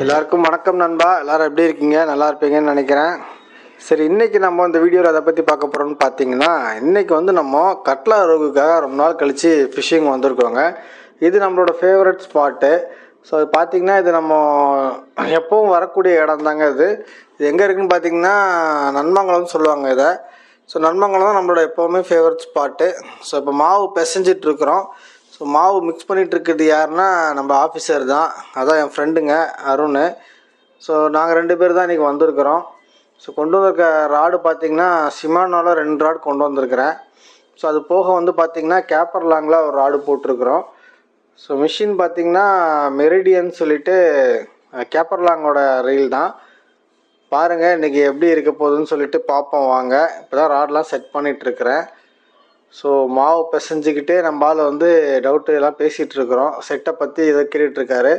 எல்லாருக்கும் வணக்கம் நண்பா எல்லாரும் எப்படி இருக்கீங்க நல்லா இருப்பீங்கன்னு நினைக்கிறேன் சரி இன்னைக்கு நம்ம இந்த வீடியோவில் அதை பற்றி பார்க்க போகிறோம்னு பார்த்தீங்கன்னா இன்னைக்கு வந்து நம்ம கட்லா ரோகுக்காக ரொம்ப நாள் கழித்து ஃபிஷ்ஷிங் வந்திருக்கோங்க இது நம்மளோட ஃபேவரட் ஸ்பாட்டு ஸோ அது பார்த்தீங்கன்னா இது நம்ம எப்பவும் வரக்கூடிய இடம் தாங்க இது இது எங்கே இருக்குன்னு பார்த்தீங்கன்னா நன்மங்கலம்னு சொல்லுவாங்க இதை ஸோ நன்மங்கலம் தான் நம்மளோட எப்போவுமே ஃபேவரட் ஸ்பாட்டு ஸோ இப்போ மாவு பிசைஞ்சிட்டு இருக்கிறோம் ஸோ மாவு மிக்ஸ் பண்ணிட்டு இருக்கிறது யாருன்னா நம்ம ஆஃபீஸர் தான் அதான் என் ஃப்ரெண்டுங்க அருண் ஸோ நாங்கள் ரெண்டு பேர் தான் இன்றைக்கி வந்திருக்கிறோம் ஸோ கொண்டு வந்திருக்க ராடு பார்த்தீங்கன்னா சிமானோவில் ரெண்டு ராடு கொண்டு வந்திருக்கிறேன் ஸோ அது போக வந்து பார்த்தீங்கன்னா கேப்பர் லாங்கில் ஒரு ராடு போட்டிருக்கிறோம் ஸோ மிஷின் பார்த்தீங்கன்னா மெரிடியன் சொல்லிட்டு கேப்பர் லாங்கோட ரீல் தான் பாருங்கள் இன்றைக்கி எப்படி இருக்க போகுதுன்னு சொல்லிட்டு பார்ப்போம் வாங்க இப்போ தான் ராட்லாம் செட் பண்ணிகிட்ருக்கிறேன் ஸோ மாவு பிசைஞ்சிக்கிட்டே நம்ம ஆள் வந்து டவுட்டு எல்லாம் பேசிகிட்டு இருக்கிறோம் செட்டை பற்றி இதை கேட்டுட்ருக்காரு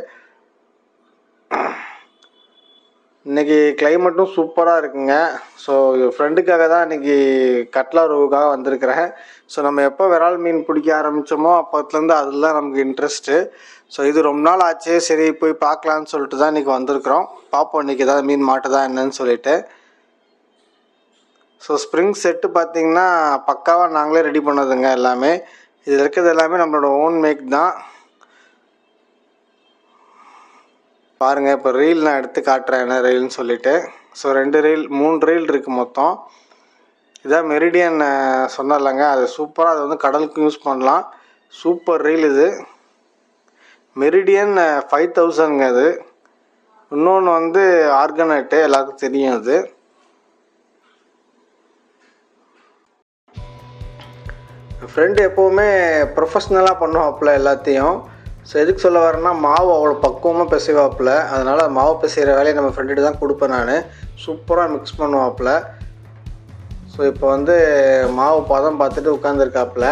இன்னைக்கு கிளைமேட்டும் சூப்பராக இருக்குங்க ஸோ ஃப்ரெண்டுக்காக தான் இன்னைக்கு கட்லா ரோவுக்காக வந்திருக்கிறேன் ஸோ நம்ம எப்போ விரால் மீன் பிடிக்க ஆரம்பித்தோமோ அப்போத்துலேருந்து அதில் தான் நமக்கு இன்ட்ரெஸ்ட்டு ஸோ இது ரொம்ப நாள் ஆச்சு சரி போய் பார்க்கலான்னு சொல்லிட்டு தான் இன்றைக்கி வந்திருக்கிறோம் பார்ப்போம் இன்றைக்கி ஏதாவது மீன் மாட்டுதா என்னன்னு சொல்லிட்டு ஸோ ஸ்ப்ரிங் செட்டு பார்த்தீங்கன்னா பக்காவாக நாங்களே ரெடி பண்ணதுங்க எல்லாமே இதில் இருக்கிறது எல்லாமே நம்மளோட ஓன் மேக் தான் பாருங்கள் இப்போ ரீல் நான் எடுத்து காட்டுறேன் என்ன ரீல்னு சொல்லிட்டு ஸோ ரெண்டு ரீல் மூணு ரீல் இருக்குது மொத்தம் இதான் மெரிடியன் சொன்னலங்க அது சூப்பராக அதை வந்து கடலுக்கும் யூஸ் பண்ணலாம் சூப்பர் ரீல் இது மெரிடியன் ஃபைவ் தௌசண்ட்ங்க அது இன்னொன்று வந்து ஆர்கனைட்டு எல்லாருக்கும் தெரியும் அது ஃப்ரெண்டு எப்போவுமே ப்ரொஃபஷ்னலாக பண்ணுவாப்புல எல்லாத்தையும் ஸோ எதுக்கு சொல்ல வரேன்னா மாவு அவ்வளோ பக்குவமாக பிசைவாப்புல அதனால் மாவு பிசைகிற வேலையை நம்ம ஃப்ரெண்டுகிட்ட தான் கொடுப்பேன் நான் சூப்பராக மிக்ஸ் பண்ணுவாப்புல ஸோ இப்போ வந்து மாவு பதம் பார்த்துட்டு உட்காந்துருக்காப்புல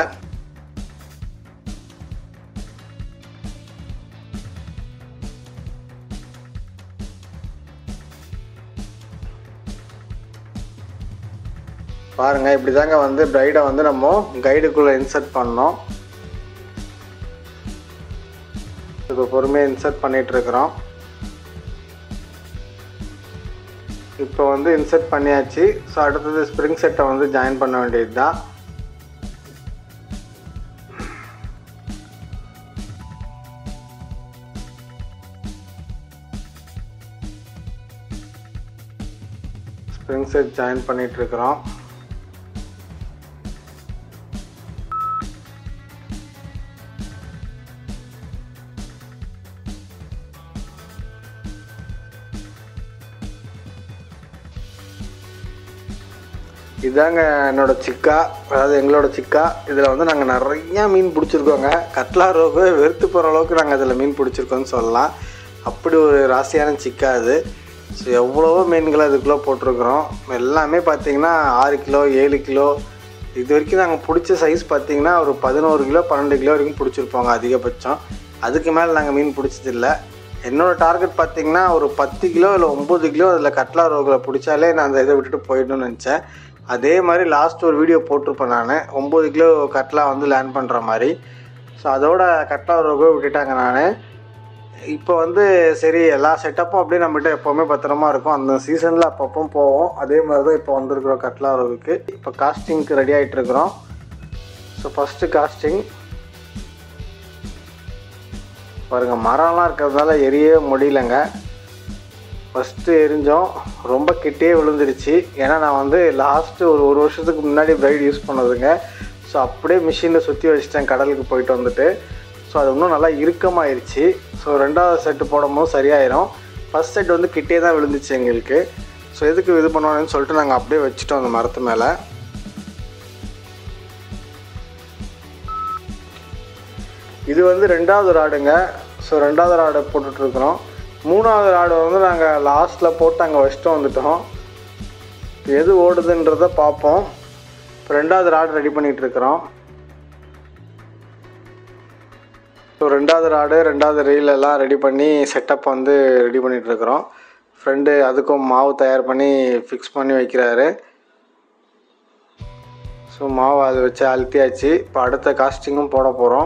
பாருங்கள் இப்படி தாங்க வந்து ப்ரைடை வந்து நம்ம கைடுக்குள்ளே இன்சர்ட் பண்ணோம் இப்போ பொறுமையாக இன்சர்ட் பண்ணிட்டு இருக்கிறோம் இப்போ வந்து இன்சர்ட் பண்ணியாச்சு ஸோ அடுத்தது ஸ்ப்ரிங் செட்டை வந்து ஜாயின் பண்ண வேண்டியது தான் ஸ்ப்ரிங் செட் ஜாயின் பண்ணிட்டு இருக்கிறோம் இதாங்க என்னோட சிக்கா அதாவது எங்களோட சிக்கா இதில் வந்து நாங்கள் நிறையா மீன் பிடிச்சிருக்கோங்க கட்லா ரோகு வெறுத்து போகிற அளவுக்கு நாங்கள் இதில் மீன் பிடிச்சிருக்கோன்னு சொல்லலாம் அப்படி ஒரு ராசியான சிக்கா அது ஸோ எவ்வளவோ மீன்களை அதுக்குள்ளே போட்டிருக்கிறோம் எல்லாமே பார்த்தீங்கன்னா ஆறு கிலோ ஏழு கிலோ இது வரைக்கும் நாங்கள் பிடிச்ச சைஸ் பார்த்தீங்கன்னா ஒரு பதினோரு கிலோ பன்னெண்டு கிலோ வரைக்கும் பிடிச்சிருப்போங்க அதிகபட்சம் அதுக்கு மேலே நாங்கள் மீன் பிடிச்சதில்ல என்னோடய டார்கெட் பார்த்தீங்கன்னா ஒரு பத்து கிலோ இல்லை ஒம்பது கிலோ அதில் கட்லா ரோகில் பிடிச்சாலே நான் அந்த இதை விட்டுட்டு போயிடணும்னு நினச்சேன் அதே மாதிரி லாஸ்ட் ஒரு வீடியோ போட்டிருப்பேன் நான் ஒம்பது கிலோ கட்லா வந்து லேண்ட் பண்ணுற மாதிரி ஸோ அதோட கட்லா ரோகோ விட்டுட்டாங்க நான் இப்போ வந்து சரி எல்லா செட்டப்பும் அப்படியே நம்மகிட்ட எப்போவுமே பத்திரமா இருக்கும் அந்த சீசனில் அப்பப்போ போவோம் அதே மாதிரி தான் இப்போ வந்திருக்கிறோம் கட்லா ரோகுக்கு இப்போ காஸ்டிங்க்கு ரெடி ஆகிட்டு இருக்கிறோம் ஸோ ஃபஸ்ட்டு காஸ்டிங் பாருங்கள் மரம்லாம் இருக்கிறதுனால எரியவே முடியலங்க ஃபஸ்ட்டு எரிஞ்சோம் ரொம்ப கிட்டே விழுந்துருச்சு ஏன்னா நான் வந்து லாஸ்ட்டு ஒரு ஒரு வருஷத்துக்கு முன்னாடி பிரைட் யூஸ் பண்ணதுங்க ஸோ அப்படியே மிஷினில் சுற்றி வச்சுட்டேன் கடலுக்கு போயிட்டு வந்துட்டு ஸோ அது இன்னும் நல்லா இறுக்கமாயிருச்சு ஸோ ரெண்டாவது செட்டு போடும்போது சரியாயிரும் ஃபஸ்ட் செட் வந்து கிட்டே தான் விழுந்துச்சு எங்களுக்கு ஸோ எதுக்கு இது பண்ணுவாங்கன்னு சொல்லிட்டு நாங்கள் அப்படியே வச்சுட்டோம் அந்த மரத்து மேலே இது வந்து ரெண்டாவது ராடுங்க ஸோ ரெண்டாவது ராடை போட்டுட்ருக்குறோம் மூணாவது ராடு வந்து நாங்கள் லாஸ்ட்டில் போட்டு அங்கே வச்சுட்டு வந்துட்டோம் எது ஓடுதுன்றத பார்ப்போம் இப்போ ரெண்டாவது ராடு ரெடி பண்ணிகிட்டு இருக்கிறோம் ஸோ ரெண்டாவது ராடு ரெண்டாவது ரீல் எல்லாம் ரெடி பண்ணி செட்டப் வந்து ரெடி பண்ணிகிட்டு இருக்கிறோம் ஃப்ரெண்டு அதுக்கும் மாவு தயார் பண்ணி ஃபிக்ஸ் பண்ணி வைக்கிறாரு ஸோ மாவு அதை வச்சு அழுத்தியாச்சு இப்போ அடுத்த காஸ்டிங்கும் போட போகிறோம்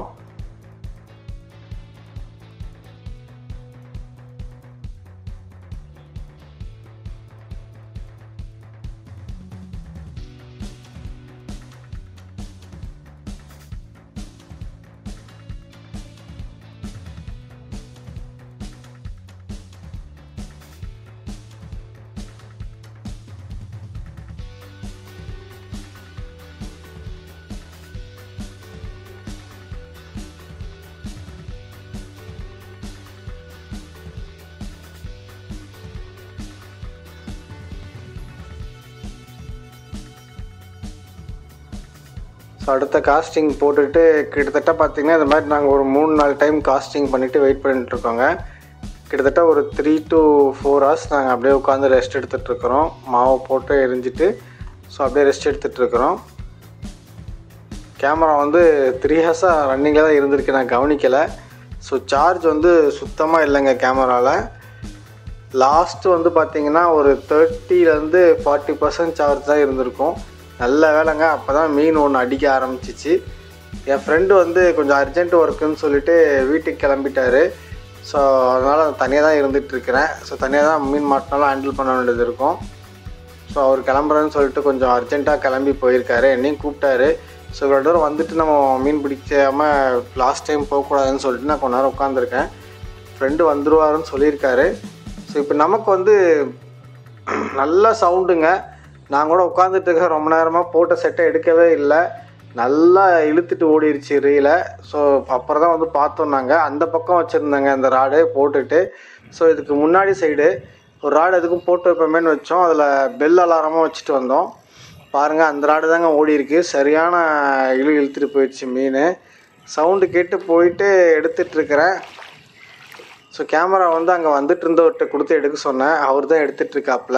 ஸோ அடுத்த காஸ்டிங் போட்டுட்டு கிட்டத்தட்ட பார்த்தீங்கன்னா இந்த மாதிரி நாங்கள் ஒரு மூணு நாலு டைம் காஸ்டிங் பண்ணிவிட்டு வெயிட் பண்ணிட்டு இருக்கோங்க கிட்டத்தட்ட ஒரு த்ரீ டு ஃபோர் ஹவர்ஸ் நாங்கள் அப்படியே உட்காந்து ரெஸ்ட் எடுத்துகிட்ருக்குறோம் மாவை போட்டு எரிஞ்சிட்டு ஸோ அப்படியே ரெஸ்ட் எடுத்துகிட்ருக்குறோம் கேமரா வந்து த்ரீ ஹவர்ஸாக ரன்னிங்கில் தான் இருந்திருக்கு நான் கவனிக்கலை ஸோ சார்ஜ் வந்து சுத்தமாக இல்லைங்க கேமராவில் லாஸ்ட்டு வந்து பார்த்தீங்கன்னா ஒரு தேர்ட்டிலேருந்து ஃபார்ட்டி பர்சன்ட் சார்ஜ் தான் இருந்திருக்கும் நல்ல வேலைங்க அப்போ தான் மீன் ஒன்று அடிக்க ஆரம்பிச்சிச்சு என் ஃப்ரெண்டு வந்து கொஞ்சம் அர்ஜென்ட் ஒர்க்குன்னு சொல்லிட்டு வீட்டுக்கு கிளம்பிட்டாரு ஸோ அதனால் தனியாக தான் இருந்துகிட்ருக்கிறேன் ஸோ தனியாக தான் மீன் மாட்டினாலும் ஹேண்டில் பண்ண வேண்டியது இருக்கும் ஸோ அவர் கிளம்புறேன்னு சொல்லிட்டு கொஞ்சம் அர்ஜென்ட்டாக கிளம்பி போயிருக்காரு என்னையும் கூப்பிட்டாரு ஸோ இவ்வளோ தூரம் வந்துட்டு நம்ம மீன் பிடிக்காமல் லாஸ்ட் டைம் போகக்கூடாதுன்னு சொல்லிட்டு நான் கொஞ்ச நேரம் உட்காந்துருக்கேன் ஃப்ரெண்டு வந்துருவாருன்னு சொல்லியிருக்காரு ஸோ இப்போ நமக்கு வந்து நல்ல சவுண்டுங்க நான் கூட உட்காந்துட்டு இருக்கேன் ரொம்ப நேரமாக போட்ட செட்டை எடுக்கவே இல்லை நல்லா இழுத்துட்டு ஓடிடுச்சு ரீல ஸோ அப்புறம் தான் வந்து பார்த்தோம் நாங்கள் அந்த பக்கம் வச்சுருந்தாங்க அந்த ராடு போட்டுட்டு ஸோ இதுக்கு முன்னாடி சைடு ஒரு ராடு எதுக்கும் போட்டு வைப்போமேன்னு வச்சோம் அதில் பெல் அலாரமாக வச்சுட்டு வந்தோம் பாருங்கள் அந்த ராடு தாங்க ஓடி இருக்கு சரியான இழு இழுத்துட்டு போயிடுச்சு மீன் சவுண்டு கேட்டு போயிட்டு எடுத்துட்டு இருக்கிறேன் ஸோ கேமரா வந்து அங்கே வந்துட்டு இருந்தவர்கிட்ட கொடுத்து எடுக்க சொன்னேன் அவர் தான் எடுத்துட்டு இருக்காப்புல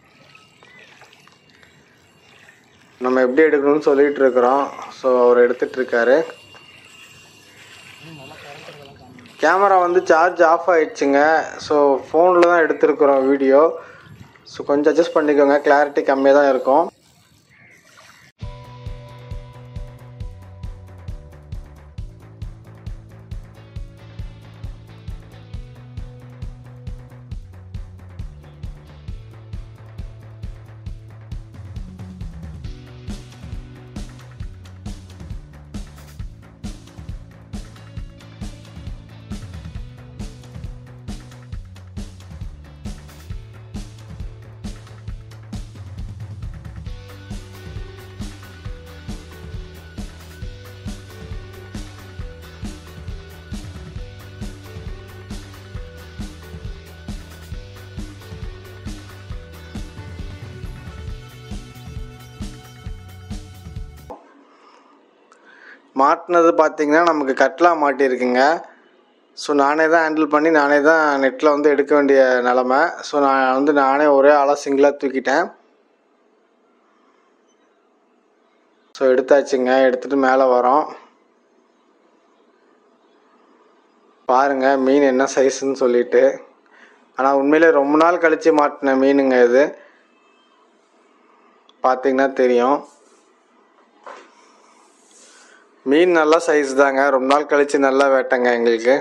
நம்ம எப்படி எடுக்கணும்னு சொல்லிட்டு இருக்கிறோம் ஸோ அவர் எடுத்துட்டு இருக்காரு கேமரா வந்து சார்ஜ் ஆஃப் ஆயிடுச்சுங்க ஸோ ஃபோனில் தான் எடுத்திருக்கிறோம் வீடியோ ஸோ கொஞ்சம் அட்ஜஸ்ட் பண்ணிக்கோங்க கிளாரிட்டி கம்மியாக தான் இருக்கும் மாட்டினது பார்த்தீங்கன்னா நமக்கு கட்லா மாட்டியிருக்குங்க ஸோ நானே தான் ஹேண்டில் பண்ணி நானே தான் நெட்டில் வந்து எடுக்க வேண்டிய நிலமை ஸோ நான் வந்து நானே ஒரே ஆளாக சிங்கிளாக தூக்கிட்டேன் ஸோ எடுத்தாச்சுங்க எடுத்துகிட்டு மேலே வரோம் பாருங்கள் மீன் என்ன சைஸ்ன்னு சொல்லிட்டு ஆனால் உண்மையிலே ரொம்ப நாள் கழித்து மாட்டின மீனுங்க இது பார்த்தீங்கன்னா தெரியும் மீன் நல்ல சைஸ் தாங்க ரொம்ப நாள் கழிச்சு நல்லா வேட்டைங்க எங்களுக்கு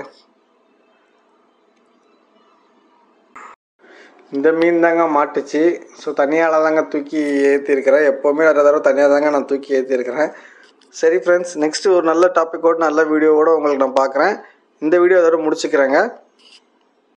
இந்த மீன் தாங்க மாட்டுச்சு ஸோ தனியால் தாங்க தூக்கி ஏற்றிருக்கிறேன் எப்போவுமே நிறைய தடவை தனியாக தாங்க நான் தூக்கி ஏற்றிருக்கிறேன் சரி ஃப்ரெண்ட்ஸ் நெக்ஸ்ட்டு ஒரு நல்ல டாப்பிக்கோடு நல்ல வீடியோவோடு உங்களுக்கு நான் பார்க்குறேன் இந்த வீடியோ அதோட முடிச்சுக்கிறேங்க